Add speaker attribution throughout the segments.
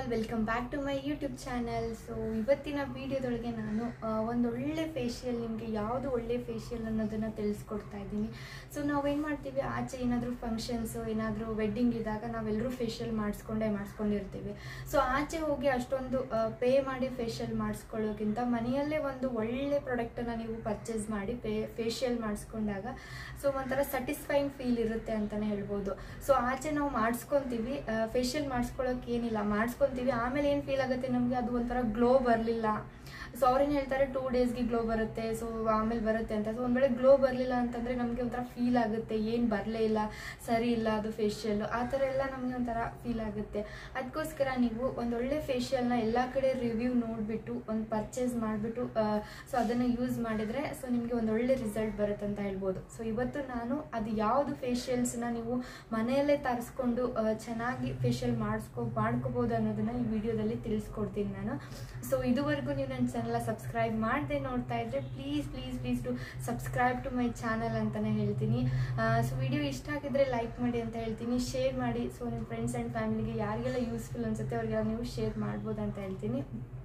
Speaker 1: All welcome back to my YouTube channel so ಇವತ್ತಿನ ವಿಡಿಯೋದೊಳಗೆ ನಾನು ಆ, ಒಂದು ಒಳ್ಳೆ ಫೇಶಿಯಲ್ ನಿಮಗೆ ಯಾವುದು ಒಳ್ಳೆ ಫೇಶಿಯಲ್ ಅನ್ನೋದನ್ನು ತಿಳಿಸ್ಕೊಡ್ತಾ ಇದ್ದೀನಿ ಸೊ ನಾವೇನು ಮಾಡ್ತೀವಿ ಆಚೆ ಏನಾದರೂ ಫಂಕ್ಷನ್ಸು ಏನಾದರೂ ವೆಡ್ಡಿಂಗ್ ಇದ್ದಾಗ ನಾವೆಲ್ಲರೂ ಫೇಶಿಯಲ್ ಮಾಡಿಸ್ಕೊಂಡೇ ಮಾಡಿಸ್ಕೊಂಡಿರ್ತೀವಿ ಸೊ ಆಚೆ ಹೋಗಿ ಅಷ್ಟೊಂದು ಪೇ ಮಾಡಿ ಫೇಶಿಯಲ್ ಮಾಡಿಸ್ಕೊಳ್ಳೋಕ್ಕಿಂತ ಮನೆಯಲ್ಲೇ ಒಂದು ಒಳ್ಳೆ ಪ್ರಾಡಕ್ಟನ್ನು ನೀವು ಪರ್ಚೇಸ್ ಮಾಡಿ ಪೇ ಫೇಶಿಯಲ್ ಮಾಡಿಸ್ಕೊಂಡಾಗ ಸೊ ಒಂಥರ ಸ್ಯಾಟಿಸ್ಫೈಯಿಂಗ್ ಫೀಲ್ ಇರುತ್ತೆ ಅಂತಲೇ ಹೇಳ್ಬೋದು ಸೊ ಆಚೆ ನಾವು ಮಾಡಿಸ್ಕೊತೀವಿ ಫೇಶಿಯಲ್ ಮಾಡಿಸ್ಕೊಳ್ಳೋಕೆ ಏನಿಲ್ಲ ಮಾಡಿಸ್ಕೊತೀವಿ ಆಮೇಲೆ ಏನು ಫೀಲ್ ಆಗುತ್ತೆ ನಮಗೆ ಅದು ಒಂಥರ ಗ್ಲೋ ಬರಲಿಲ್ಲ ಸೊ ಅವ್ರೇನು ಹೇಳ್ತಾರೆ ಟೂ ಡೇಸ್ಗೆ ಗ್ಲೋ ಬರುತ್ತೆ ಸೊ ಆಮೇಲೆ ಬರುತ್ತೆ ಅಂತ ಸೊ ಒಂದು ವೇಳೆ ಗ್ಲೋ ಬರಲಿಲ್ಲ ಅಂತಂದರೆ ನಮಗೆ ಒಂಥರ ಫೀಲ್ ಆಗುತ್ತೆ ಏನು ಬರಲೇ ಇಲ್ಲ ಸರಿ ಇಲ್ಲ ಅದು ಫೇಶಿಯಲ್ ಆ ಥರ ಎಲ್ಲ ನಮಗೆ ಒಂಥರ ಫೀಲ್ ಆಗುತ್ತೆ ಅದಕ್ಕೋಸ್ಕರ ನೀವು ಒಂದೊಳ್ಳೆ ಫೇಶಿಯಲ್ನ ಎಲ್ಲ ಕಡೆ ರಿವ್ಯೂ ನೋಡಿಬಿಟ್ಟು ಒಂದು ಪರ್ಚೇಸ್ ಮಾಡಿಬಿಟ್ಟು ಸೊ ಅದನ್ನು ಯೂಸ್ ಮಾಡಿದರೆ ಸೊ ನಿಮಗೆ ಒಂದೊಳ್ಳೆ ರಿಸಲ್ಟ್ ಬರುತ್ತೆ ಅಂತ ಹೇಳ್ಬೋದು ಸೊ ಇವತ್ತು ನಾನು ಅದು ಯಾವುದು ಫೇಶಿಯಲ್ಸ್ನ ನೀವು ಮನೆಯಲ್ಲೇ ತರಿಸ್ಕೊಂಡು ಆ, ಚೆನ್ನಾಗಿ ಫೇಶಿಯಲ್ ಮಾಡಿಸ್ಕೊ ಮಾಡ್ಕೋಬೋದು ಅನ್ನೋದನ್ನ ಈ ವಿಡಿಯೋದಲ್ಲಿ ತಿಳಿಸ್ಕೊಡ್ತೀನಿ ನಾನು ಸೊ ಇದುವರೆಗೂ ನೀವು ನನ್ನ ಚಾನಲ್ ಸಬ್ಸ್ಕ್ರೈಬ್ ಮಾಡದೆ ನೋಡ್ತಾ ಇದ್ರೆ please please please to subscribe to my channel ಅಂತಲೇ ಹೇಳ್ತೀನಿ ಸೊ ವಿಡಿಯೋ ಇಷ್ಟ ಆಗಿದ್ರೆ ಲೈಕ್ ಮಾಡಿ ಅಂತ ಹೇಳ್ತೀನಿ ಶೇರ್ ಮಾಡಿ ಸೊ ನಿಮ್ಮ ಫ್ರೆಂಡ್ಸ್ ಆ್ಯಂಡ್ ಫ್ಯಾಮಿಲಿಗೆ ಯಾರಿಗೆಲ್ಲ ಯೂಸ್ಫುಲ್ ಅನ್ಸುತ್ತೆ ಅವ್ರಿಗೆಲ್ಲ ನೀವು ಶೇರ್ ಮಾಡ್ಬೋದು ಅಂತ ಹೇಳ್ತೀನಿ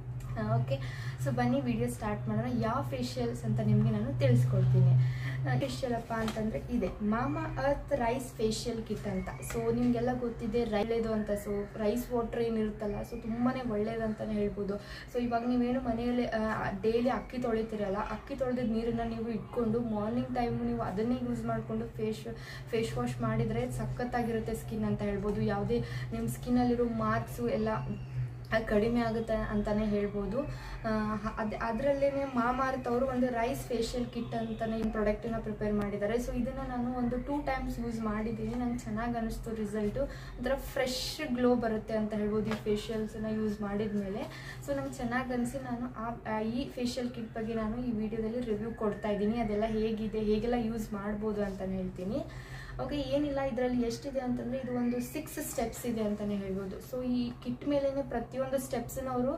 Speaker 1: ಓಕೆ ಸೊ ಬನ್ನಿ ವಿಡಿಯೋ ಸ್ಟಾರ್ಟ್ ಮಾಡೋಣ ಯಾವ ಫೇಶಿಯಲ್ಸ್ ಅಂತ ನಿಮಗೆ ನಾನು ತಿಳಿಸ್ಕೊಡ್ತೀನಿ ಫೇಶಿಯಲ್ ಅಪ್ಪ ಅಂತಂದರೆ ಇದೆ Mamaearth rice facial kit ಅಂತ ಸೊ ನಿಮಗೆಲ್ಲ ಗೊತ್ತಿದೆ ಒಳ್ಳೇದು ಅಂತ ಸೊ ರೈಸ್ ವಾಟರ್ ಏನಿರುತ್ತಲ್ಲ ಸೊ ತುಂಬಾ ಒಳ್ಳೇದಂತಲೇ ಹೇಳ್ಬೋದು ಸೊ ಇವಾಗ ನೀವೇನು ಮನೆಯಲ್ಲಿ ಡೈಲಿ ಅಕ್ಕಿ ತೊಳಿತೀರಲ್ಲ ಅಕ್ಕಿ ತೊಳೆದ ನೀರನ್ನು ನೀವು ಇಟ್ಕೊಂಡು ಮಾರ್ನಿಂಗ್ ಟೈಮು ನೀವು ಅದನ್ನೇ ಯೂಸ್ ಮಾಡಿಕೊಂಡು ಫೇಶ್ ಫೇಸ್ ವಾಶ್ ಮಾಡಿದರೆ ಸಖತ್ತಾಗಿರುತ್ತೆ ಸ್ಕಿನ್ ಅಂತ ಹೇಳ್ಬೋದು ಯಾವುದೇ ನಿಮ್ಮ ಸ್ಕಿನ್ನಲ್ಲಿರೋ ಮಾರ್ಕ್ಸು ಎಲ್ಲ ಅದು ಕಡಿಮೆ ಆಗುತ್ತೆ ಅಂತಲೇ ಹೇಳ್ಬೋದು ಅದು ಅದರಲ್ಲೇ ಮಾಮಾರ್ತ್ ಅವರು ಒಂದು ರೈಸ್ ಫೇಶಿಯಲ್ ಕಿಟ್ ಅಂತಲೇ ಈ ಪ್ರಾಡಕ್ಟನ್ನ ಪ್ರಿಪೇರ್ ಮಾಡಿದ್ದಾರೆ ಸೊ ಇದನ್ನು ನಾನು ಒಂದು ಟೂ ಟೈಮ್ಸ್ ಯೂಸ್ ಮಾಡಿದ್ದೀನಿ ನಂಗೆ ಚೆನ್ನಾಗಿ ಅನ್ನಿಸ್ತು ರಿಸಲ್ಟು ಒಂಥರ ಫ್ರೆಶ್ ಗ್ಲೋ ಬರುತ್ತೆ ಅಂತ ಹೇಳ್ಬೋದು ಈ ಫೇಶಿಯಲ್ಸನ್ನ ಯೂಸ್ ಮಾಡಿದ ಮೇಲೆ ಸೊ ನಂಗೆ ಚೆನ್ನಾಗಿ ಅನಿಸಿ ನಾನು ಆ ಆ ಈ ಫೇಶಿಯಲ್ ಕಿಟ್ ಬಗ್ಗೆ ನಾನು ಈ ವಿಡಿಯೋದಲ್ಲಿ ರಿವ್ಯೂ ಕೊಡ್ತಾ ಇದ್ದೀನಿ ಅದೆಲ್ಲ ಹೇಗಿದೆ ಹೇಗೆಲ್ಲ ಯೂಸ್ ಮಾಡ್ಬೋದು ಅಂತಲೇ ಹೇಳ್ತೀನಿ ಓಕೆ ಏನಿಲ್ಲ ಇದರಲ್ಲಿ ಎಷ್ಟಿದೆ ಅಂತಂದರೆ ಇದು ಒಂದು ಸಿಕ್ಸ್ ಸ್ಟೆಪ್ಸ್ ಇದೆ ಅಂತಲೇ ಹೇಳ್ಬೋದು ಸೊ ಈ ಕಿಟ್ ಮೇಲೇ ಪ್ರತಿಯೊಂದು ಸ್ಟೆಪ್ಸನ್ನ ಅವರು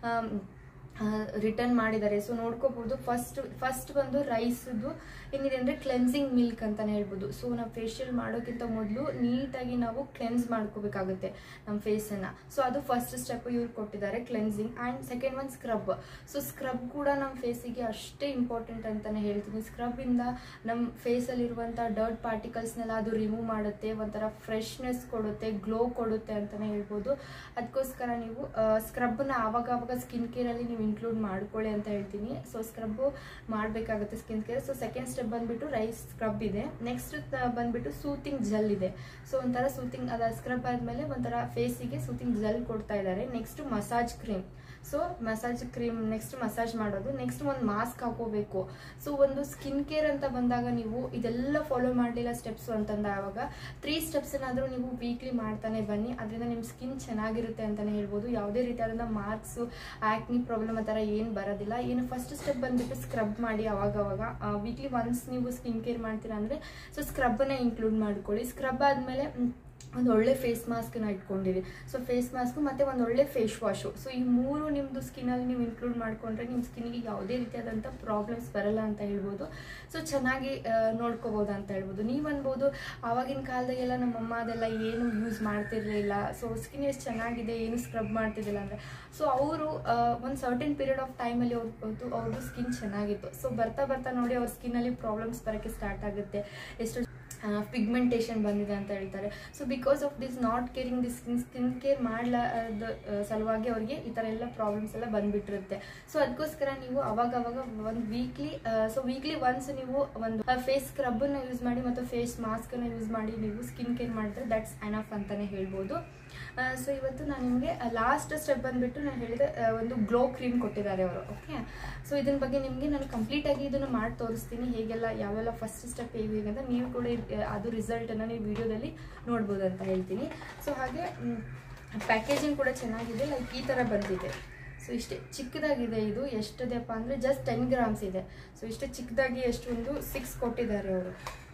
Speaker 1: ರಿಟರ್ನ್ ಮಾಡಿದ್ದಾರೆ ಸೊ ನೋಡ್ಕೋಬಹುದು ಫಸ್ಟ್ ಫಸ್ಟ್ ಬಂದು ರೈಸ್ದು ಏನಿದೆ ಅಂದರೆ ಕ್ಲೆನ್ಸಿಂಗ್ ಮಿಲ್ಕ್ ಅಂತಲೇ ಹೇಳ್ಬೋದು ಸೊ ನಾವು ಫೇಶಿಯಲ್ ಮಾಡೋಕ್ಕಿಂತ ಮೊದಲು ನೀಟಾಗಿ ನಾವು ಕ್ಲೆನ್ಸ್ ಮಾಡ್ಕೋಬೇಕಾಗುತ್ತೆ ನಮ್ಮ ಫೇಸನ್ನು ಸೊ ಅದು ಫಸ್ಟ್ ಸ್ಟೆಪ್ ಇವ್ರು ಕೊಟ್ಟಿದ್ದಾರೆ cleansing and second one scrub so scrub ಕೂಡ ನಮ್ಮ ಫೇಸಿಗೆ ಅಷ್ಟೇ ಇಂಪಾರ್ಟೆಂಟ್ ಅಂತಲೇ ಹೇಳ್ತೀನಿ ಸ್ಕ್ರಬ್ಬಿಂದ ನಮ್ಮ ಫೇಸಲ್ಲಿರುವಂಥ ಡರ್ಟ್ ಪಾರ್ಟಿಕಲ್ಸ್ನೆಲ್ಲ ಅದು ರಿಮೂವ್ ಮಾಡುತ್ತೆ ಒಂಥರ ಫ್ರೆಶ್ನೆಸ್ ಕೊಡುತ್ತೆ ಗ್ಲೋ ಕೊಡುತ್ತೆ ಅಂತಲೇ ಹೇಳ್ಬೋದು ಅದಕ್ಕೋಸ್ಕರ ನೀವು ಸ್ಕ್ರಬ್ನ ಆವಾಗ ಆವಾಗ ಸ್ಕಿನ್ ಕೇರಲ್ಲಿ ನೀವು ಇನ್ಕ್ಲೂಡ್ ಮಾಡ್ಕೊಳ್ಳಿ ಅಂತ ಹೇಳ್ತೀನಿ ಸೊ ಸ್ಕ್ರಬ್ಬು ಮಾಡಬೇಕಾಗುತ್ತೆ skin care so second step ಬಂದ್ಬಿಟ್ಟು ರೈಸ್ ಸ್ಕ್ರಬ್ ಇದೆ ನೆಕ್ಸ್ಟ್ ಬಂದ್ಬಿಟ್ಟು ಸೂತಿಂಗ್ ಜೆಲ್ ಇದೆ ಸೊ ಒಂಥರ ಸೂತಿಂಗ್ ಅದ ಸ್ಕ್ರಬ್ ಆದಮೇಲೆ ಒಂಥರ ಫೇಸಿಗೆ ಸೂತಿಂಗ್ ಜೆಲ್ ಕೊಡ್ತಾ ಇದ್ದಾರೆ next massage cream so massage cream next massage ಮಾಡೋದು ನೆಕ್ಸ್ಟ್ ಒಂದು ಮಾಸ್ಕ್ ಹಾಕೋಬೇಕು ಸೊ ಒಂದು ಸ್ಕಿನ್ ಕೇರ್ ಅಂತ ಬಂದಾಗ ನೀವು ಇದೆಲ್ಲ ಫಾಲೋ ಮಾಡಲಿಲ್ಲ ಸ್ಟೆಪ್ಸು ಅಂತಂದಾಗ ತ್ರೀ ಸ್ಟೆಪ್ಸನ್ನಾದರೂ ನೀವು ವೀಕ್ಲಿ ಮಾಡ್ತಾನೆ ಬನ್ನಿ ಅದರಿಂದ ನಿಮ್ಮ ಸ್ಕಿನ್ ಚೆನ್ನಾಗಿರುತ್ತೆ ಅಂತಲೇ ಹೇಳ್ಬೋದು ಯಾವುದೇ ರೀತಿಯಾದಂಥ ಮಾರ್ಕ್ಸು ಆ್ಯಕ್ನಿ ಪ್ರಾಬ್ಲಮ್ ಆ ಥರ ಏನು ಬರೋದಿಲ್ಲ ಏನು ಫಸ್ಟ್ ಸ್ಟೆಪ್ ಬಂದುಬಿಟ್ಟು ಸ್ಕ್ರಬ್ ಮಾಡಿ ಅವಾಗವಾಗ ವೀಕ್ಲಿ ಒನ್ಸ್ ನೀವು ಸ್ಕಿನ್ ಕೇರ್ ಮಾಡ್ತೀರಾ ಅಂದರೆ ಸೊ ಸ್ಕ್ರಬ್ಬನ್ನ ಇನ್ಕ್ಲೂಡ್ ಮಾಡ್ಕೊಳ್ಳಿ ಸ್ಕ್ರಬ್ ಆದಮೇಲೆ ಒಂದು ಒಳ್ಳೆ ಫೇಸ್ ಮಾಸ್ಕನ್ನ ಇಟ್ಕೊಂಡಿರಿ ಸೊ ಫೇಸ್ ಮಾಸ್ಕು ಮತ್ತು ಒಂದು ಒಳ್ಳೆ ಫೇಸ್ ವಾಶು ಸೊ ಈ ಮೂರು ನಿಮ್ಮದು ಸ್ಕಿನ್ನಲ್ಲಿ ನೀವು ಇನ್ಕ್ಲೂಡ್ ಮಾಡಿಕೊಂಡ್ರೆ ನಿಮ್ಮ ಸ್ಕಿನ್ನಿಗೆ ಯಾವುದೇ ರೀತಿಯಾದಂಥ ಪ್ರಾಬ್ಲಮ್ಸ್ ಬರಲ್ಲ ಅಂತ ಹೇಳ್ಬೋದು ಸೊ ಚೆನ್ನಾಗಿ ಆ, ನೋಡ್ಕೋಬೋದು ಅಂತ ಹೇಳ್ಬೋದು ನೀವು ಅನ್ಬೋದು ಆವಾಗಿನ ಕಾಲದಾಗೆಲ್ಲ ನಮ್ಮಮ್ಮ ಅದೆಲ್ಲ ಏನು ಯೂಸ್ ಮಾಡ್ತಿರ್ಲಿಲ್ಲ ಸೊ ಸ್ಕಿನ್ ಎಷ್ಟು ಚೆನ್ನಾಗಿದೆ ಏನು ಸ್ಕ್ರಬ್ ಮಾಡ್ತಿದ್ದಿಲ್ಲ ಅಂದರೆ ಸೊ ಅವರು ಒಂದು ಸರ್ಟೆನ್ ಪೀರಿಯಡ್ ಆಫ್ ಟೈಮಲ್ಲಿ ಅವ್ರದ್ದು ಅವ್ರದ್ದು ಸ್ಕಿನ್ ಚೆನ್ನಾಗಿತ್ತು ಸೊ ಬರ್ತಾ ಬರ್ತಾ ನೋಡಿ ಅವ್ರ ಸ್ಕಿನ್ನಲ್ಲಿ ಪ್ರಾಬ್ಲಮ್ಸ್ ಬರೋಕ್ಕೆ ಸ್ಟಾರ್ಟ್ ಆಗುತ್ತೆ ಎಷ್ಟು ಪಿಗ್ಮೆಂಟೇಷನ್ ಬಂದಿದೆ ಅಂತ ಹೇಳ್ತಾರೆ so because of this not caring this skin skin care ಮಾಡಲಾದ ಸಲುವಾಗಿ ಅವರಿಗೆ ಈ ಥರ ಎಲ್ಲ ಪ್ರಾಬ್ಲಮ್ಸ್ ಎಲ್ಲ ಬಂದ್ಬಿಟ್ಟಿರುತ್ತೆ ಸೊ ಅದಕ್ಕೋಸ್ಕರ ನೀವು ಅವಾಗ ಅವಾಗ ಒಂದು ವೀಕ್ಲಿ ಸೊ ವೀಕ್ಲಿ ಒನ್ಸ್ ನೀವು ಒಂದು ಫೇಸ್ ಸ್ಕ್ರಬ್ಬನ್ನು ಯೂಸ್ ಮಾಡಿ ಮತ್ತು ಫೇಸ್ ಮಾಸ್ಕನ್ನು ಯೂಸ್ ಮಾಡಿ ನೀವು ಸ್ಕಿನ್ ಕೇರ್ ಮಾಡಿದ್ರೆ ದಟ್ಸ್ ಅನಫ್ ಅಂತಲೇ ಹೇಳ್ಬೋದು ಸೊ ಇವತ್ತು ನಾನು ನಿಮಗೆ ಲಾಸ್ಟ್ ಸ್ಟೆಪ್ ಬಂದುಬಿಟ್ಟು ನಾನು ಹೇಳಿದೆ ಆ, ಒಂದು ಗ್ಲೋ ಕ್ರೀಮ್ ಕೊಟ್ಟಿದ್ದಾರೆ ಅವರು ಓಕೆ ಸೊ ಇದನ್ನ ಬಗ್ಗೆ ನಿಮಗೆ ನಾನು ಕಂಪ್ಲೀಟಾಗಿ ಇದನ್ನು ಮಾಡಿ ತೋರಿಸ್ತೀನಿ ಹೇಗೆಲ್ಲ ಯಾವೆಲ್ಲ ಫಸ್ಟ್ ಸ್ಟೆಪ್ ಹೇಗೆ ಹೇಗೆ ಅಂತ ನೀವು ಕೂಡ ಇದ್- ಅದು ರಿಸಲ್ಟನ್ನು ನೀವು ವಿಡಿಯೋದಲ್ಲಿ ನೋಡ್ಬೋದು ಅಂತ ಹೇಳ್ತೀನಿ ಸೊ ಹಾಗೆ ಪ್ಯಾಕೇಜಿಂಗ್ ಕೂಡ ಚೆನ್ನಾಗಿದೆ ಲೈಕ್ ಈ ಥರ ಬಂದಿದೆ ಸೊ ಇಷ್ಟೇ ಚಿಕ್ಕದಾಗಿದೆ ಇದು ಎಷ್ಟಿದೆಪ್ಪ ಅಂದರೆ ಜಸ್ಟ್ ಟೆನ್ ಗ್ರಾಮ್ಸ್ ಇದೆ ಸೊ ಇಷ್ಟು ಚಿಕ್ಕದಾಗಿ ಎಷ್ಟು ಒಂದು ಸಿಕ್ಸ್ ಕೊಟ್ಟಿದ್ದಾರೆ ಅವರು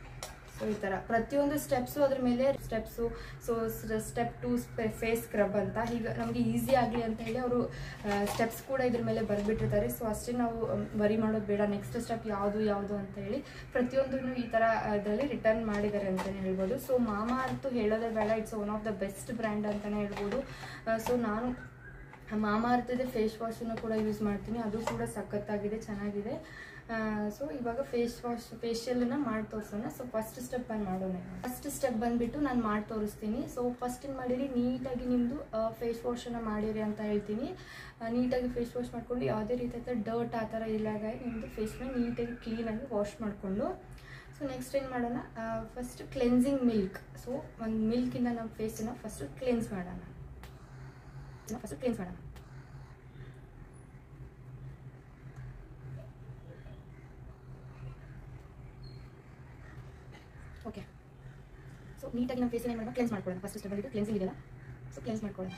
Speaker 1: ಸೊ ಈ ಥರ ಪ್ರತಿಯೊಂದು ಸ್ಟೆಪ್ಸು ಅದ್ರ ಮೇಲೆ steps so step two face scrub ಅಂತ ಹೀಗೆ ನಮಗೆ ಈಸಿ ಆಗಲಿ ಅಂತ ಹೇಳಿ ಅವರು ಸ್ಟೆಪ್ಸ್ ಕೂಡ ಇದ್ರ ಮೇಲೆ ಬರೆದ್ಬಿಟ್ಟಿರ್ತಾರೆ ಸೊ ಅಷ್ಟೇ ನಾವು ವರಿ ಮಾಡೋದು ಬೇಡ ನೆಕ್ಸ್ಟ್ ಸ್ಟೆಪ್ ಯಾವುದು ಯಾವುದು ಅಂತ ಹೇಳಿ ಪ್ರತಿಯೊಂದನ್ನು ಈ ಥರ ಇದರಲ್ಲಿ ರಿಟರ್ನ್ ಮಾಡಿದ್ದಾರೆ ಅಂತಲೇ ಹೇಳ್ಬೋದು ಸೊ ಮಾಮಾ ಅಂತೂ ಹೇಳೋದೇ ಬೇಡ it's one of the best brand ಅಂತಲೇ ಹೇಳ್ಬೋದು ಸೊ ನಾನು ಮಾಮಾರ್ಥದ ಫೇಸ್ ವಾಶನ್ನು ಕೂಡ ಯೂಸ್ ಮಾಡ್ತೀನಿ ಅದು ಕೂಡ ಸಖತ್ತಾಗಿದೆ ಚೆನ್ನಾಗಿದೆ ಸೊ ಇವಾಗ ಫೇಸ್ ವಾಶ್ ಫೇಶಿಯಲ್ನ ಮಾಡಿ ತೋರಿಸೋಣ ಸೊ ಫಸ್ಟ್ ಸ್ಟೆಪ್ ಬಂದು ಮಾಡೋಣ ಫಸ್ಟ್ ಸ್ಟೆಪ್ ಬಂದುಬಿಟ್ಟು ನಾನು ಮಾಡಿ ತೋರಿಸ್ತೀನಿ ಸೊ ಫಸ್ಟ್ ಏನು ಮಾಡಿರಿ ನೀಟಾಗಿ ನಿಮ್ಮದು ಫೇಸ್ ವಾಶನ್ನು ಮಾಡಿರಿ ಅಂತ ಹೇಳ್ತೀನಿ ನೀಟಾಗಿ ಫೇಸ್ ವಾಶ್ ಮಾಡ್ಕೊಂಡು ಯಾವುದೇ ರೀತಿಯಾದ ಡರ್ಟ್ ಆ ಥರ ಇಲ್ಲಾಗ ನಿಮ್ಮದು ಫೇಸ್ನ ನೀಟಾಗಿ ಕ್ಲೀನಾಗಿ ವಾಶ್ ಮಾಡಿಕೊಂಡು ಸೊ ನೆಕ್ಸ್ಟ್ ಏನು ಮಾಡೋಣ ಫಸ್ಟ್ ಕ್ಲೆನ್ಸಿಂಗ್ ಮಿಲ್ಕ್ ಸೊ ಒಂದು ಮಿಲ್ಕಿಂದ ನಮ್ಮ ಫೇಸನ್ನ ಫಸ್ಟ್ ಕ್ಲೆನ್ಸ್ ಮಾಡೋಣ ಫಸ್ಟ್ ಕ್ಲೀನ್ಸ್ ಮಾಡೋಣ ಓಕೆ ಸೊ ನೀಟಾಗಿ ನಮ್ಮ ಫೇಸನ್ನ ಏನು ಮಾಡೋಣ ಕ್ಲೆನ್ಸ್ ಮಾಡ್ಕೊಳ್ಳೋಣ ಫಸ್ಟ್ ಸ್ಟೆಪ್ ಬಂದಿದ್ದು ಕ್ಲೆನ್ಸಿಂಗ್ ಇದೆಯಲ್ಲ ಸೊ ಕ್ಲೆನ್ಸ್ ಮಾಡ್ಕೊಳ್ಳೋಣ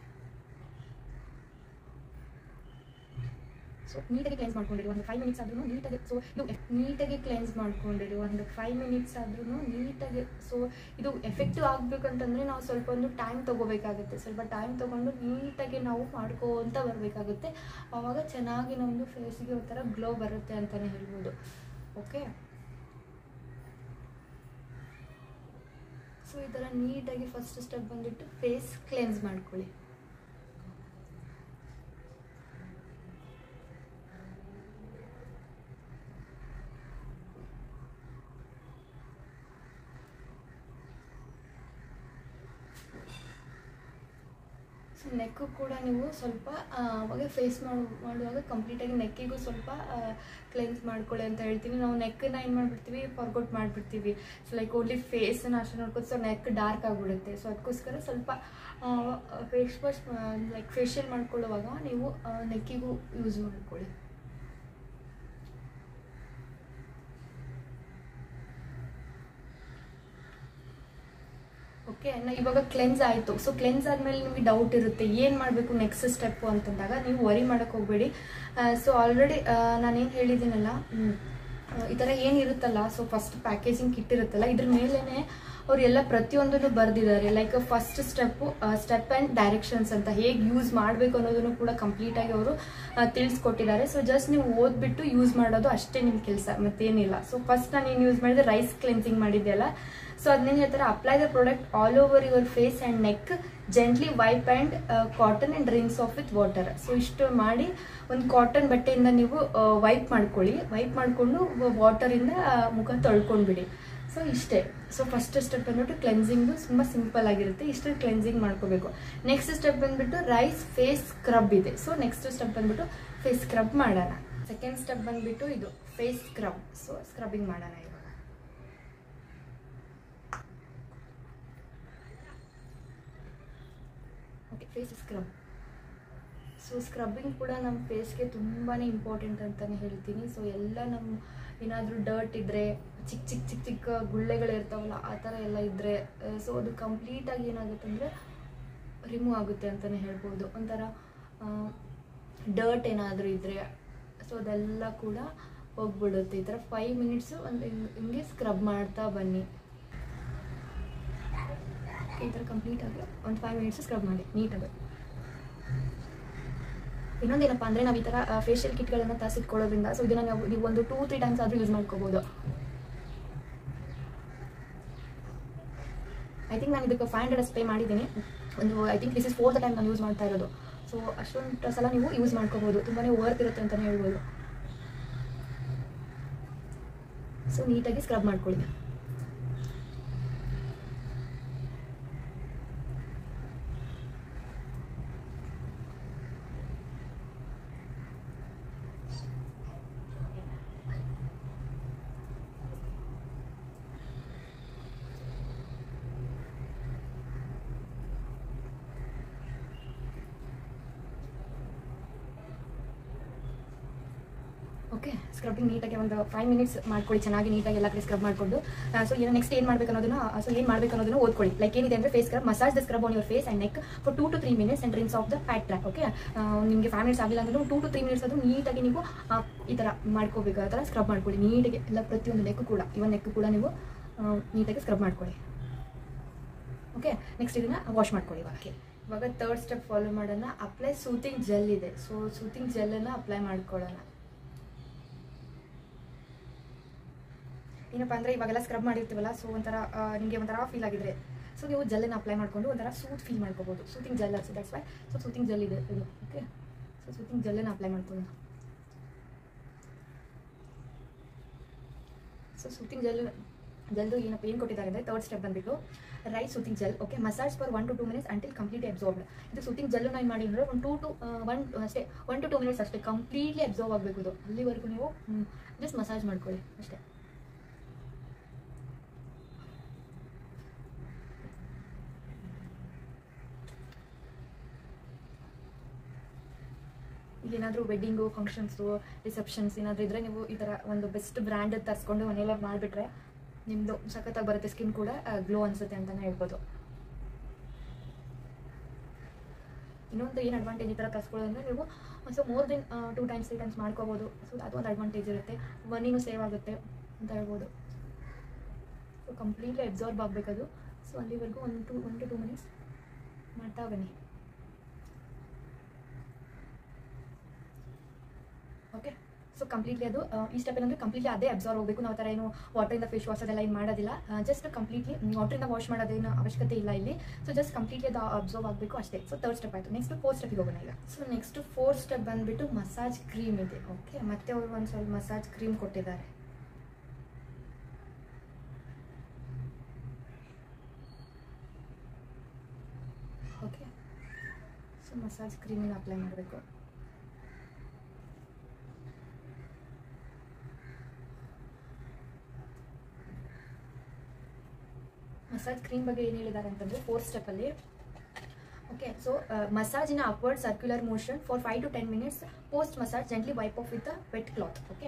Speaker 1: ಸೊ ನೀಟಾಗಿ ಕ್ಲೆನ್ಸ್ ಮಾಡ್ಕೊಂಡಿರಿ ಒಂದು ಫೈವ್ ಮಿನಿಟ್ಸ್ ಆದ್ರೂ ನೀಟಾಗಿ ಸೊ ಇದು ನೀಟಾಗಿ ಕ್ಲೆನ್ಸ್ ಮಾಡ್ಕೊಂಡಿರಿ ಒಂದು ಫೈವ್ ಮಿನಿಟ್ಸ್ ಆದ್ರೂ ನೀಟಾಗಿ ಸೊ ಇದು ಎಫೆಕ್ಟಿವ್ ಆಗಬೇಕಂತಂದರೆ ನಾವು ಸ್ವಲ್ಪ ಒಂದು ಟೈಮ್ ತೊಗೋಬೇಕಾಗುತ್ತೆ ಸ್ವಲ್ಪ ಟೈಮ್ ತೊಗೊಂಡು ನೀಟಾಗಿ ನಾವು ಮಾಡ್ಕೋತ ಬರಬೇಕಾಗುತ್ತೆ ಆವಾಗ ಚೆನ್ನಾಗಿ ನಮ್ಮದು ಫೇಸಿಗೆ ಒಂಥರ ಗ್ಲೋ ಬರುತ್ತೆ ಅಂತಲೇ ಹೇಳ್ಬೋದು ಓಕೆ ಸೊ ಈ ಥರ ನೀಟಾಗಿ ಫಸ್ಟ್ ಸ್ಟೆಪ್ ಬಂದುಬಿಟ್ಟು ಫೇಸ್ ಕ್ಲೆನ್ಸ್ ಮಾಡ್ಕೊಳ್ಳಿ ಸೊ ನೆಕ್ಕು ಕೂಡ ನೀವು ಸ್ವಲ್ಪ ಆ, ಅವಾಗ ಫೇಸ್ ಮಾಡು ಮಾಡುವಾಗ ಕಂಪ್ಲೀಟಾಗಿ ನೆಕ್ಕಿಗೂ ಸ್ವಲ್ಪ ಕ್ಲೆನ್ಸ್ ಮಾಡ್ಕೊಳ್ಳಿ ಅಂತ ಹೇಳ್ತೀನಿ ನಾವು ನೆಕ್ಕನ್ನ ಏನು ಮಾಡಿಬಿಡ್ತೀವಿ ಫಾರ್ಗೊಟ್ ಮಾಡಿಬಿಡ್ತೀವಿ ಸೊ ಲೈಕ್ ಓನ್ಲಿ ಫೇಸನ್ನು ಅಷ್ಟೇ ನೋಡ್ಕೊಂಡು ಸೊ ನೆಕ್ ಡಾರ್ಕ್ ಆಗಿಬಿಡುತ್ತೆ ಸೊ ಅದಕ್ಕೋಸ್ಕರ ಸ್ವಲ್ಪ ಫೇಸ್ ವಾಶ್ ಲೈಕ್ ಫೇಶಿಯಲ್ ಮಾಡ್ಕೊಳ್ಳುವಾಗ ನೀವು ನೆಕ್ಕಿಗೂ ಯೂಸ್ ಮಾಡ್ಕೊಳ್ಳಿ ಓಕೆ ಇವಾಗ ಕ್ಲೆನ್ಸ್ ಆಯಿತು ಸೊ ಕ್ಲೆನ್ಸ್ ಆದಮೇಲೆ ನಿಮಗೆ ಡೌಟ್ ಇರುತ್ತೆ ಏನು ಮಾಡಬೇಕು ನೆಕ್ಸ್ಟ್ ಸ್ಟೆಪ್ಪು ಅಂತಂದಾಗ ನೀವು ವರಿ ಮಾಡೋಕ್ಕೆ ಹೋಗಬೇಡಿ ಸೊ ಆಲ್ರೆಡಿ ನಾನೇನು ಹೇಳಿದ್ದೀನಲ್ಲ ಹ್ಮ್, ಆ, ಈ ಥರ ಏನಿರುತ್ತಲ್ಲ ಸೊ ಫಸ್ಟ್ ಪ್ಯಾಕೇಜಿಂಗ್ ಕಿಟ್ ಇರುತ್ತಲ್ಲ ಇದ್ರ ಮೇಲೇ ಅವ್ರು ಎಲ್ಲ ಪ್ರತಿಯೊಂದನ್ನು ಬರೆದಿದ್ದಾರೆ like first step step and directions ಅಂತ ಹೇಗೆ ಯೂಸ್ ಮಾಡಬೇಕು ಅನ್ನೋದನ್ನು ಕೂಡ ಕಂಪ್ಲೀಟಾಗಿ ಅವರು ತಿಳಿಸ್ಕೊಟ್ಟಿದ್ದಾರೆ ಸೊ ಜಸ್ಟ್ ನೀವು ಓದ್ಬಿಟ್ಟು ಯೂಸ್ ಮಾಡೋದು ಅಷ್ಟೇ ನಿಮ್ಮ ಕೆಲಸ ಮತ್ತೇನಿಲ್ಲ ಸೊ ಫಸ್ಟ್ ನಾನು ಏನು ಯೂಸ್ ಮಾಡಿದೆ ರೈಸ್ ಕ್ಲೆನ್ಸಿಂಗ್ ಮಾಡಿದ್ದೆ ಅಲ್ಲ ಸೊ ಅದನ್ನೇನು ಹೇಳ್ತಾರೆ apply the product all over your face and neck gently wipe and cotton and rinse off with water so ಇಷ್ಟು ಮಾಡಿ ಒಂದು ಕಾಟನ್ ಬಟ್ಟೆಯಿಂದ ನೀವು ವೈಪ್ ಮಾಡ್ಕೊಳ್ಳಿ ವೈಪ್ ಮಾಡಿಕೊಂಡು ವಾಟರಿಂದ ಮುಖ ತೊಳ್ಕೊಂಡ್ಬಿಡಿ ಸೊ ಇಷ್ಟೇ ಸೊ ಫಸ್ಟ್ ಸ್ಟೆಪ್ ಬಂದ್ಬಿಟ್ಟು ಕ್ಲೆನ್ಸಿಂಗು ತುಂಬ ಸಿಂಪಲ್ ಆಗಿರುತ್ತೆ ಇಷ್ಟು ಕ್ಲೆನ್ಸಿಂಗ್ ಮಾಡ್ಕೋಬೇಕು ನೆಕ್ಸ್ಟ್ ಸ್ಟೆಪ್ ಬಂದ್ಬಿಟ್ಟು ರೈಸ್ ಫೇಸ್ ಸ್ಕ್ರಬ್ ಇದೆ ಸೊ ನೆಕ್ಸ್ಟ್ ಸ್ಟೆಪ್ ಬಂದ್ಬಿಟ್ಟು ಫೇಸ್ ಸ್ಕ್ರಬ್ ಮಾಡೋಣ ಸೆಕೆಂಡ್ ಸ್ಟೆಪ್ ಬಂದ್ಬಿಟ್ಟು ಇದು ಫೇಸ್ ಸ್ಕ್ರಬ್ ಸೊ ಸ್ಕ್ರಬ್ಬಿಂಗ್ ಮಾಡೋಣ ಇವಾಗ okay face scrub so scrubbing ಕೂಡ ನಮ್ಮ ಫೇಸ್ಗೆ ತುಂಬಾ ಇಂಪಾರ್ಟೆಂಟ್ ಅಂತಲೇ ಹೇಳ್ತೀನಿ ಸೊ ಎಲ್ಲ ನಮ್ಮ ಏನಾದರೂ ಡರ್ಟ್ ಇದ್ದರೆ ಚಿಕ್ಕ ಚಿಕ್ಕ ಚಿಕ್ಕ ಚಿಕ್ಕ ಗುಳ್ಳೆಗಳಿರ್ತಾವಲ್ಲ ಆ ಥರ ಎಲ್ಲ ಇದ್ದರೆ ಸೊ ಅದು ಕಂಪ್ಲೀಟಾಗಿ ಏನಾಗುತ್ತೆ ಅಂದರೆ ರಿಮೂವ್ ಆಗುತ್ತೆ ಅಂತಲೇ ಹೇಳ್ಬೋದು ಒಂಥರ ಡರ್ಟ್ ಏನಾದರೂ ಇದ್ದರೆ ಸೊ ಅದೆಲ್ಲ ಕೂಡ ಹೋಗ್ಬಿಡುತ್ತೆ ಈ ಥರ ಫೈವ್ ಮಿನಿಟ್ಸು ಒಂದು ಹಿಂಗೆ ಸ್ಕ್ರಬ್ ಮಾಡ್ತಾ ಬನ್ನಿ ಈ ಥರ ಕಂಪ್ಲೀಟಾಗಿ ಒಂದು ಫೈವ್ ಮಿನಿಟ್ಸ್ ಸ್ಕ್ರಬ್ ಮಾಡಿ ನೀಟಾಗಿ ಇನ್ನೊಂದೇನಪ್ಪ ಅಂದರೆ ನಾವು ಈ ಥರ ಫೇಶಿಯಲ್ ಕಿಟ್ಗಳನ್ನು ತರಿಸಿಟ್ಕೊಳ್ಳೋದ್ರಿಂದ ಸೊ ಇದನ್ನು ನಾವು ನೀವು ಒಂದು ಟೂ ತ್ರೀ ಟೈಮ್ಸ್ ಆದರೂ ಯೂಸ್ ಮಾಡ್ಕೋಬೋದು ಐ ಥಿಂಕ್ ನಾನು ಇದಕ್ಕೆ ಫೈವ್ ಹಂಡ್ರೆಡ್ ಪೇ ಮಾಡಿದ್ದೀನಿ ಒಂದು I think this is fourth time ನಾನು ಯೂಸ್ ಮಾಡ್ತಾ ಇರೋದು ಸೊ ಅಷ್ಟೊಂದು ಸಲ ನೀವು ಯೂಸ್ ಮಾಡ್ಕೋಬೋದು ತುಂಬಾ ವರ್ತ್ ಇರುತ್ತೆ ಅಂತಲೇ ಹೇಳ್ಬೋದು ಸೊ ನೀಟಾಗಿ ಸ್ಕ್ರಬ್ ಮಾಡ್ಕೊಳ್ಳಿ ಓಕೆ ಸ್ಕ್ರಬ್ಬಿಂಗ್ ನೀಟಾಗಿ ಒಂದು ಫೈವ್ ಮಿನಿಟ್ಸ್ ಮಾಡ್ಕೊಳ್ಳಿ ಚೆನ್ನಾಗಿ ನೀಟಾಗಿ ಎಲ್ಲ ಕಡೆ ಸ್ಕ್ರಬ್ ಮಾಡಿಕೊಂಡು ಸೊ ಏನು ನೆಕ್ಸ್ಟ್ ಏನು ಮಾಡಬೇಕು ಅನ್ನೋದನ್ನ ಸೊ ಏನು ಮಾಡಬೇಕು ಅನ್ನೋದನ್ನ ಓದ್ಕೊಳ್ಳಿ ಲೈಕ್ ಏನಿದೆ ಅಂದರೆ face scrub massage the scrub on your face and neck for two to three minutes and rinse off the fat track okay ನಿಮಗೆ ಫೈವ್ ಮಿನಿಟ್ಸ್ ಆಗಿಲ್ಲ ಅಂದ್ರೆ ಟೂ ಟು ತ್ರೀ ಮಿನಿಟ್ಸ್ ಅದು ನೀಟಾಗಿ ನೀವು ಆ, ಈ ಥರ ಮಾಡ್ಕೋಬೇಕು ಆ ಥರ ಸ್ಕ್ರಬ್ ಮಾಡ್ಕೊಳ್ಳಿ ನೀಟಾಗಿ ಎಲ್ಲ ಪ್ರತಿಯೊಂದು ನೆಕ್ ಕೂಡ ಇವನ್ ನೆಕ್ ಕೂಡ ನೀವು ಆ, ನೀಟಾಗಿ ಸ್ಕ್ರಬ್ ಮಾಡ್ಕೊಳ್ಳಿ ಓಕೆ ನೆಕ್ಸ್ಟ್ ಇದನ್ನ ವಾಶ್ ಮಾಡ್ಕೊಳ್ಳಿ ಇವಾಗ ಇವಾಗ ತರ್ಡ್ ಸ್ಟೆಪ್ ಫಾಲೋ ಮಾಡೋಣ ಅಪ್ಲೈ ಸೂತಿಂಗ್ ಜೆಲ್ ಇದೆ ಸೊ ಸೂತಿಂಗ್ ಜೆಲ್ಲನ್ನು ಅಪ್ಲೈ ಮಾಡ್ಕೊಳ್ಳೋಣ ಏನಪ್ಪ ಅಂದರೆ ಇವಾಗೆಲ್ಲ ಸ್ಕ್ರಬ್ ಮಾಡಿರ್ತೀವಲ್ಲ ಸೊ ಒಂಥರ ನಿಮಗೆ ಒಂಥರ ಫೀಲ್ ಆಗಿದ್ರೆ ಸೊ ಸೊ ನೀವು ಜೆಲ್ಲನ್ನು ಅಪ್ಲೈ ಮಾಡಿಕೊಂಡು ಒಂಥರ ಸೂತ್ ಫೀಲ್ ಮಾಡ್ಕೋಬೋದು soothing gel so that's why so soothing gel ಇದೆ ಇದು ಓಕೆ ಸೊ ಸೂತಿಂಗ್ ಜೆಲ್ಲನ್ನು ಅಪ್ಲೈ ಮಾಡ್ಕೊಳ್ಳೋಣ ಸೊ ಸೂತಿಂಗ್ ಜೆಲ್ ಜಲ್ದು ಏನಪ್ಪ ಏನು ಕೊಟ್ಟಿದ್ದಾರೆ ಅಂದರೆ ತರ್ಡ್ ಸ್ಟೆಪ್ ಬಂದ್ಬಿಟ್ಟು rice soothing gel okay massage for one to two minutes until completely absorbed ಇದು ಸೂತಿಂಗ್ ಜೆಲ್ ನಾನು ಮಾಡಿ ಅಂದರೆ ಒಂದು ಟೂ ಟು ಒನ್ ಅಷ್ಟೇ ಒನ್ ಟು ಟೂ ಮಿನಿಟ್ಸ್ ಅಷ್ಟೇ ಕಂಪ್ಲೀಟ್ಲಿ ಅಬ್ಸರ್ವ್ ಆಗಬೇಕು ಇದು ಅಲ್ಲಿವರೆಗೂ ನೀವು ಜಸ್ಟ್ ಮಸಾಜ್ ಮಾಡ್ಕೊಳ್ಳಿ ಅಷ್ಟೇ ಈಗ ಏನಾದರೂ ವೆಡ್ಡಿಂಗು ಫಂಕ್ಷನ್ಸು ರಿಸೆಪ್ಷನ್ಸ್ ಏನಾದರೂ ಇದ್ದರೆ ನೀವು ಈ ಥರ ಒಂದು ಬೆಸ್ಟ್ ಬ್ರ್ಯಾಂಡ್ ತರಿಸ್ಕೊಂಡು ಮನೆಯಲ್ಲ ಮಾಡಿಬಿಟ್ರೆ ನಿಮ್ಮದು ಸಖತ್ತಾಗಿ ಬರುತ್ತೆ ಸ್ಕಿನ್ ಕೂಡ ಗ್ಲೋ ಅನಿಸುತ್ತೆ ಅಂತಲೇ ಹೇಳ್ಬೋದು ಇನ್ನೊಂದು ಏನು ಅಡ್ವಾಂಟೇಜ್ ಈ ಥರ ತರಿಸ್ಕೊಳ್ಳೋದಂದ್ರೆ ನೀವು so more than two times three times ಮಾಡ್ಕೋಬೋದು ಸೊ ಅದು ಒಂದು ಅಡ್ವಾಂಟೇಜ್ ಇರುತ್ತೆ ಮನಿನೂ ಸೇವ್ ಆಗುತ್ತೆ ಅಂತ ಹೇಳ್ಬೋದು ಸೊ ಕಂಪ್ಲೀಟ್ಲಿ ಅಬ್ಸಾರ್ಬ್ ಆಗಬೇಕದು ಸೊ ಅಲ್ಲಿವರೆಗೂ ಒಂದು to one to two minutes ಮಾಡ್ತಾ ಬನ್ನಿ ಓಕೆ ಸೊ ಕಂಪ್ಲೀಟ್ಲಿ ಅದು ಆ, ಈ ಸ್ಟೆಪ್ ಏನಂದ್ರೆ ಕಂಪ್ಲೀಟ್ಲಿ ಅದೇ ಅಬ್ಸಾರ್ವ್ ಹೋಗಬೇಕು ನಾವು ಆ ಥರ ಏನು ವಾಟರಿಂದ ಫೇಸ್ ವಾಶ್ ಅದೆಲ್ಲ ಏನು ಮಾಡೋದಿಲ್ಲ ಜಸ್ಟ್ ಕಂಪ್ಲೀಟ್ಲಿ ವಾಟರಿಂದ ವಾಶ್ ಮಾಡೋದೇನು ಅವಶ್ಯಕತೆ ಇಲ್ಲ ಇಲ್ಲಿ ಸೊ ಜಸ್ಟ್ ಕಂಪ್ಲೀಟ್ಲಿ ಅದು ಅಬ್ಸರ್ವ್ ಆಗಬೇಕು ಅಷ್ಟೇ ಸೊ ತರ್ಡ್ ಸ್ಟೆಪ್ ಆಯಿತು ನೆಕ್ಸ್ಟ್ ಫೋರ್ತ್ ಸ್ಟೆಪ್ಗೆ ಹೋಗೋಣ ಈಗ ಸೊ ನೆಕ್ಸ್ಟ್ ಫೋರ್ತ್ ಸ್ಟೆಪ್ ಬಂದುಬಿಟ್ಟು ಮಸಾಜ್ ಕ್ರೀಮ್ ಇದೆ ಓಕೆ ಮತ್ತೆ ಅವರು ಒಂದು ಸ್ವಲ್ಪ ಮಸಾಜ್ ಕ್ರೀಮ್ ಕೊಟ್ಟಿದ್ದಾರೆ ಓಕೆ ಸೊ ಮಸಾಜ್ ಕ್ರೀಮನ್ನು ಅಪ್ಲೈ ಮಾಡಬೇಕು ಮಸಾಜ್ ಕ್ರೀಮ್ ಬಗ್ಗೆ ಏನು ಹೇಳಿದ್ದಾರೆ ಅಂತಂದರೆ ಫೋರ್ತ್ ಸ್ಟೆಪ್ಪಲ್ಲಿ ಓಕೆ ಸೊ ಮಸಾಜಿನ upward circular motion for five to ten minutes post massage gently wipe off with wet cloth okay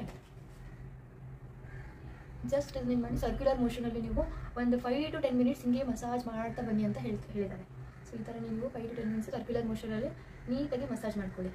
Speaker 1: just ಇದನ್ನ ಮಾಡಿ ಸರ್ಕ್ಯುಲರ್ ಮೋಷನಲ್ಲಿ ನೀವು ಒಂದು ಫೈವ್ ಟು ಟೆನ್ ಮಿನಿಟ್ಸ್ ಹಿಂಗೆ ಮಸಾಜ್ ಮಾಡ್ತಾ ಬನ್ನಿ ಅಂತ ಹೇಳಿ ಹೇಳಿದ್ದಾರೆ ಸೊ ಈ ಥರ ನೀವು five to ten minutes circular ಮೋಷನಲ್ಲಿ ನೀಟಾಗಿ ಮಸಾಜ್ ಮಾಡ್ಕೊಳ್ಳಿ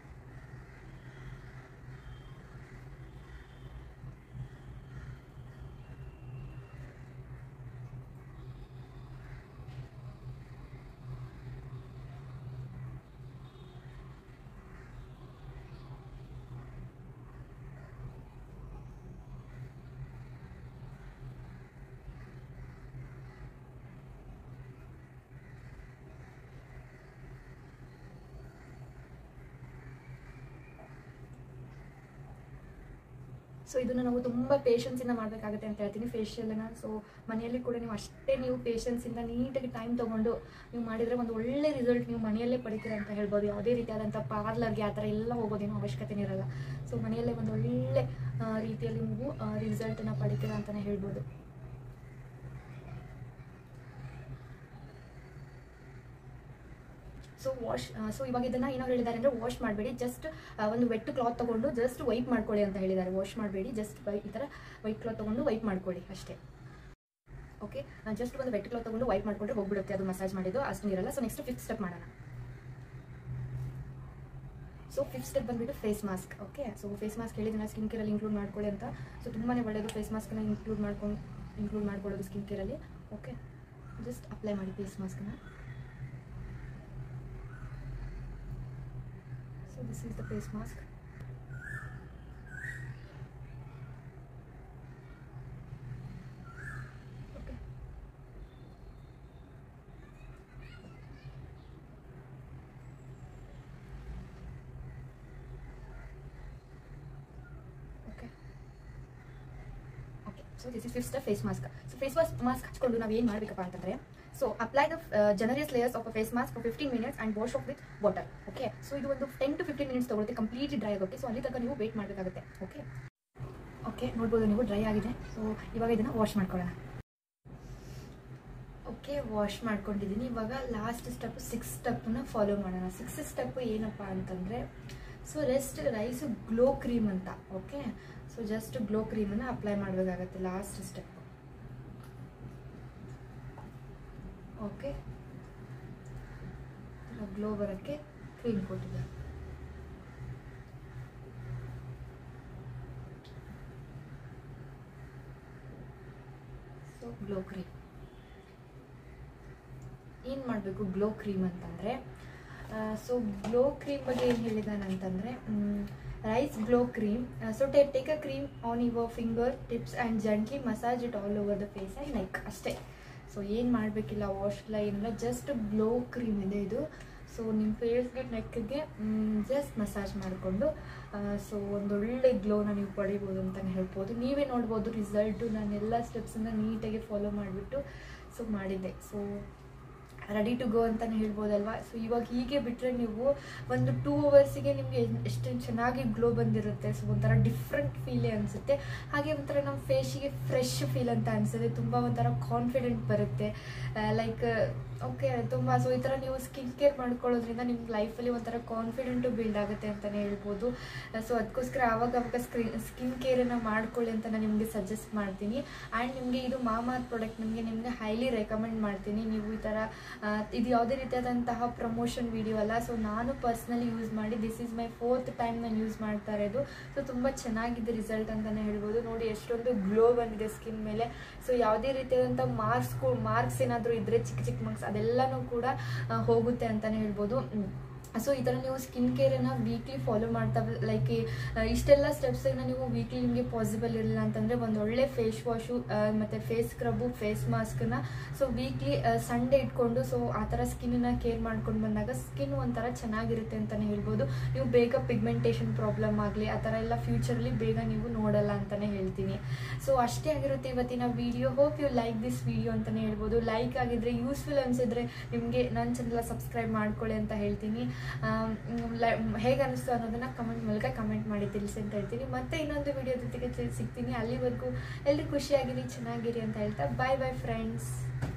Speaker 1: ಸೊ ಇದನ್ನು ನಾವು ತುಂಬ ಪೇಷನ್ಸಿಂದ ಮಾಡಬೇಕಾಗುತ್ತೆ ಅಂತ ಹೇಳ್ತೀನಿ ಫೇಶಿಯಲನ್ನು ಸೊ ಮನೆಯಲ್ಲಿ ಕೂಡ ನೀವು ಅಷ್ಟೇ ನೀವು ಪೇಷನ್ಸಿಂದ ನೀಟಾಗಿ ಟೈಮ್ ತೊಗೊಂಡು ನೀವು ಮಾಡಿದರೆ ಒಂದು ಒಳ್ಳೆ ರಿಸಲ್ಟ್ ನೀವು ಮನೆಯಲ್ಲೇ ಪಡಿತೀರ ಅಂತ ಹೇಳ್ಬೋದು ಯಾವುದೇ ರೀತಿಯಾದಂಥ ಪಾರ್ಲರ್ಗೆ ಆ ಥರ ಎಲ್ಲ ಹೋಗೋದೇನೋ ಅವಶ್ಯಕತೆ ಇರಲ್ಲ ಸೊ ಮನೆಯಲ್ಲೇ ಒಂದು ಒಳ್ಳೆ ಆ, ರೀತಿಯಲ್ಲಿ ನೀವು ರಿಸಲ್ಟನ್ನು ಪಡಿತೀರಾ ಅಂತಲೇ ಹೇಳ್ಬೋದು ಸೊ ವಾಶ್ ಸೊ ಇವಾಗ ಇದನ್ನ ಏನೋ ಹೇಳಿದ್ದಾರೆ ಅಂದರೆ ವಾಶ್ ಮಾಡಬೇಡಿ ಜಸ್ಟ್ ಒಂದು ವೆಟ್ ಕ್ಲಾತ್ ತಗೊಂಡು ಜಸ್ಟ್ ವೈಪ್ ಮಾಡ್ಕೊಳ್ಳಿ ಅಂತ ಹೇಳಿದ್ದಾರೆ ವಾಶ್ ಮಾಡಬೇಡಿ ಜಸ್ಟ್ ಈ ಥರ ವೈಟ್ ಕ್ಲಾತ್ ತಗೊಂಡು ವೈಪ್ ಮಾಡ್ಕೊಳ್ಳಿ ಅಷ್ಟೇ ಓಕೆ ಜಸ್ಟ್ ಒಂದು ವೆಟ್ ಕ್ಲಾತ್ ತಗೊಂಡು ವೈಪ್ ಮಾಡ್ಕೊಂಡ್ರೆ ಹೋಗ್ಬಿಡುತ್ತೆ ಅದು ಮಸಾಜ್ ಮಾಡಿದ್ದು ಅಷ್ಟು ಇರಲ್ಲ ಸೊ ನೆಕ್ಸ್ಟ್ ಫಿಫ್ತ್ ಸ್ಟೆಪ್ ಮಾಡೋಣ ಸೊ ಫಿಫ್ತ್ ಸ್ಟೆಪ್ ಬಂದ್ಬಿಟ್ಟು face mask okay so face mask ಹೇಳಿದ್ರೆ ಸ್ಕಿನ್ ಕೇರಲ್ಲಿ ಇನ್ಕ್ಲೂಡ್ ಮಾಡ್ಕೊಳ್ಳಿ ಅಂತ ಸೊ ತುಂಬಾ ಒಳ್ಳೆಯದು ಫೇಸ್ ಮಾಸ್ಕನ್ನ ಇನ್ಕ್ಲೂಡ್ ಮಾಡ್ಕೊಂಡು ಇನ್ಕ್ಲೂಡ್ ಮಾಡ್ಕೊಳ್ಳೋದು ಸ್ಕಿನ್ ಕೇರಲ್ಲಿ ಓಕೆ ಜಸ್ಟ್ ಅಪ್ಲೈ ಮಾಡಿ ಫೇಸ್ ಮಾಸ್ಕನ್ನ So this is the face mask. Okay. Okay. Okay so this is fifth face mask so face was mask ಹಚ್ಕೊಂಡು ನಾವು ಏನು ಮಾಡಬೇಕಪ್ಪ ಅಂತಂದರೆ so apply the generous layers of a face mask for fifteen minutes and wash off with water okay so ಇದು ಒಂದು ten to fifteen minutes ತಗೊಳುತ್ತೆ completely dry ಆಗೋಕ್ಕೆ so ಅಲ್ಲಿ ತನಕ ನೀವು ವೇಟ್ ಮಾಡಬೇಕಾಗುತ್ತೆ ಓಕೆ ಓಕೆ ನೋಡ್ಬೋದು ನೀವು ಡ್ರೈ ಆಗಿದೆ ಸೊ ಇವಾಗ ಇದನ್ನು ವಾಶ್ ಮಾಡ್ಕೊಳ್ಳೋಣ ಓಕೆ ವಾಶ್ ಮಾಡ್ಕೊಂಡಿದ್ದೀನಿ ಇವಾಗ ಲಾಸ್ಟ್ ಸ್ಟೆಪ್ ಸಿಕ್ಸ್ ಸ್ಟೆಪ್ಪನ್ನ ಫಾಲೋ ಮಾಡೋಣ ಸಿಕ್ಸ್ ಸ್ಟೆಪ್ ಏನಪ್ಪ ಅಂತಂದರೆ so rest rice glow cream ಅಂತ ಓಕೆ ಸೊ ಜಸ್ಟ್ ಗ್ಲೋ ಕ್ರೀಮನ್ನು ಅಪ್ಲೈ ಮಾಡಬೇಕಾಗತ್ತೆ ಲಾಸ್ಟ್ ಸ್ಟೆಪ್ ಓಕೆ ಗ್ಲೋ ಬರೋಕ್ಕೆ ಕ್ರೀಮ್ ಕೊಟ್ಟಿದ್ದಾರೆ ಸೊ ಗ್ಲೋ ಕ್ರೀಮ್ ಏನು ಮಾಡಬೇಕು ಗ್ಲೋ ಕ್ರೀಮ್ ಅಂತಂದರೆ ಸೊ ಗ್ಲೋ ಕ್ರೀಮ್ ಬಗ್ಗೆ ಏನು ಹೇಳಿದಾನೆ ಅಂತಂದರೆ ರೈಸ್ ಗ್ಲೋ ಕ್ರೀಮ್ ಸೊ ಟೇ take a cream on your finger tips and gently massage it all over the face and neck ಅಷ್ಟೇ ಸೊ ಏನು ಮಾಡಬೇಕಿಲ್ಲ ವಾಶ್ ಇಲ್ಲ ಏನಿಲ್ಲ ಜಸ್ಟ್ ಗ್ಲೋ ಕ್ರೀಮ್ ಇದೆ ಇದು ಸೊ ನಿಮ್ಮ ಫೇಸ್ಗೆ ನೆಕ್ಗೆ ಜಸ್ಟ್ ಮಸಾಜ್ ಮಾಡಿಕೊಂಡು ಸೊ ಒಂದೊಳ್ಳೆ ಗ್ಲೋನ ನೀವು ಪಡಿಬೋದು ಅಂತಲೇ ಹೇಳ್ಬೋದು ನೀವೇ ನೋಡ್ಬೋದು ರಿಸಲ್ಟು ನಾನೆಲ್ಲ ಸ್ಟೆಪ್ಸನ್ನು ನೀಟಾಗಿ ಫಾಲೋ ಮಾಡಿಬಿಟ್ಟು ಸೊ ಮಾಡಿದ್ದೆ ಸೊ ರೆಡಿ ಟು ಗೋ ಅಂತಲೇ ಹೇಳ್ಬೋದಲ್ವಾ ಸೊ ಇವಾಗ ಹೀಗೆ ಬಿಟ್ಟರೆ ನೀವು ಒಂದು ಟೂ ಅವರ್ಸಿಗೆ ನಿಮಗೆ ಎಷ್ಟು ಚೆನ್ನಾಗಿ ಗ್ಲೋ ಬಂದಿರುತ್ತೆ ಸೊ ಒಂಥರ ಡಿಫ್ರೆಂಟ್ ಫೀಲೇ ಅನಿಸುತ್ತೆ ಹಾಗೆ ಒಂಥರ ನಮ್ಮ ಫೇಶಿಗೆ ಫ್ರೆಶ್ ಫೀಲ್ ಅಂತ ಅನಿಸುತ್ತೆ ತುಂಬ ಒಂಥರ ಕಾನ್ಫಿಡೆಂಟ್ ಬರುತ್ತೆ ಲೈಕ್ ಓಕೆ ತುಂಬ ಸೊ ಈ ಥರ ನೀವು ಸ್ಕಿನ್ ಕೇರ್ ಮಾಡ್ಕೊಳ್ಳೋದ್ರಿಂದ ನಿಮ್ಮ ಲೈಫಲ್ಲಿ ಒಂಥರ ಕಾನ್ಫಿಡೆಂಟು ಬಿಲ್ಡ್ ಆಗುತ್ತೆ ಅಂತಲೇ ಹೇಳ್ಬೋದು ಸೊ ಅದಕ್ಕೋಸ್ಕರ ಆವಾಗ ಅವಾಗ ಸ್ಕ್ರೀನ್ ಸ್ಕಿನ್ ಕೇರನ್ನು ಮಾಡ್ಕೊಳ್ಳಿ ಅಂತ ನಾನು ನಿಮಗೆ ಸಜೆಸ್ಟ್ ಮಾಡ್ತೀನಿ ಆ್ಯಂಡ್ ನಿಮಗೆ ಇದು ಮಾಮಾತ್ ಪ್ರಾಡಕ್ಟ್ ನಿಮಗೆ ನಿಮಗೆ ಹೈಲಿ ರೆಕಮೆಂಡ್ ಮಾಡ್ತೀನಿ ನೀವು ಈ ಥರ ಆ, ಇದು ಯಾವುದೇ ರೀತಿಯಾದಂತಹ ಪ್ರಮೋಷನ್ ವಿಡಿಯೋ ಅಲ್ಲ ಸೊ ನಾನು ಪರ್ಸ್ನಲಿ ಯೂಸ್ ಮಾಡಿ this is my fourth time ನಾನು ಯೂಸ್ ಮಾಡ್ತಾ ಇರೋದು ಸೊ ತುಂಬ ಚೆನ್ನಾಗಿದೆ ರಿಸಲ್ಟ್ ಅಂತಲೇ ಹೇಳ್ಬೋದು ನೋಡಿ ಎಷ್ಟೊಂದು ಗ್ಲೋ ಬಂದಿದೆ ಸ್ಕಿನ್ ಮೇಲೆ ಸೊ ಯಾವುದೇ ರೀತಿಯಾದಂಥ ಮಾರ್ಕ್ಸ್ ಮಾರ್ಕ್ಸ್ ಏನಾದರೂ ಇದ್ದರೆ ಚಿಕ್ಕ ಚಿಕ್ಕ ಮಾರ್ಕ್ಸ್ ಅದೆಲ್ಲನೂ ಕೂಡ ಆ, ಹೋಗುತ್ತೆ ಅಂತಲೇ ಹೇಳ್ಬೋದು ಹ್ಮ್. ಸೊ ಈ ಥರ ನೀವು ಸ್ಕಿನ್ ಕೇರನ್ನು ವೀಕ್ಲಿ ಫಾಲೋ ಮಾಡ್ತಾ ಲೈಕ್ ಇಷ್ಟೆಲ್ಲ ಸ್ಟೆಪ್ಸನ್ನು ನೀವು ವೀಕ್ಲಿ ನಿಮಗೆ ಪಾಸಿಬಲ್ ಇರಲಿಲ್ಲ ಅಂತಂದರೆ ಒಂದು ಒಳ್ಳೆ ಫೇಸ್ ವಾಶು ಮತ್ತು ಫೇಸ್ ಸ್ಕ್ರಬ್ಬು ಫೇಸ್ ಮಾಸ್ಕನ್ನ ಸೊ ವೀಕ್ಲಿ ಸಂಡೇ ಇಟ್ಕೊಂಡು ಸೊ ಆ ಥರ ಸ್ಕಿನ್ನನ್ನು ಕೇರ್ ಮಾಡ್ಕೊಂಡು ಬಂದಾಗ ಸ್ಕಿನ್ ಒಂಥರ ಚೆನ್ನಾಗಿರುತ್ತೆ ಅಂತಲೇ ಹೇಳ್ಬೋದು ನೀವು ಬೇಗ ಪಿಗ್ಮೆಂಟೇಷನ್ ಪ್ರಾಬ್ಲಮ್ ಆಗಲಿ ಆ ಥರ ಎಲ್ಲ ಫ್ಯೂಚರಲ್ಲಿ ಬೇಗ ನೀವು ನೋಡಲ್ಲ ಅಂತಲೇ ಹೇಳ್ತೀನಿ ಸೊ ಅಷ್ಟೇ ಆಗಿರುತ್ತೆ ಇವತ್ತಿನ video hope you like this video ಅಂತಲೇ ಹೇಳ್ಬೋದು ಲೈಕ್ ಆಗಿದ್ರೆ ಯೂಸ್ಫುಲ್ ಅನಿಸಿದ್ರೆ ನಿಮಗೆ ನನ್ನ ಚಾನಲ್ ಸಬ್ಸ್ಕ್ರೈಬ್ ಮಾಡ್ಕೊಳ್ಳಿ ಅಂತ ಹೇಳ್ತೀನಿ ಹೇಗೆ ಅನಿಸ್ತು ಅನ್ನೋದನ್ನ ಕಮೆಂಟ್ ಮೂಲಕ ಕಮೆಂಟ್ ಮಾಡಿ ತಿಳಿಸಿ ಅಂತ ಹೇಳ್ತೀನಿ ಮತ್ತೆ ಇನ್ನೊಂದು ವಿಡಿಯೋ ಜೊತೆಗೆ ಸಿಗ್ತೀನಿ ಅಲ್ಲಿವರೆಗೂ ಎಲ್ಲರೂ ಖುಷಿಯಾಗಿರಿ ಚೆನ್ನಾಗಿರಿ ಅಂತ ಹೇಳ್ತಾ ಬಾಯ್ ಬಾಯ್ ಫ್ರೆಂಡ್ಸ್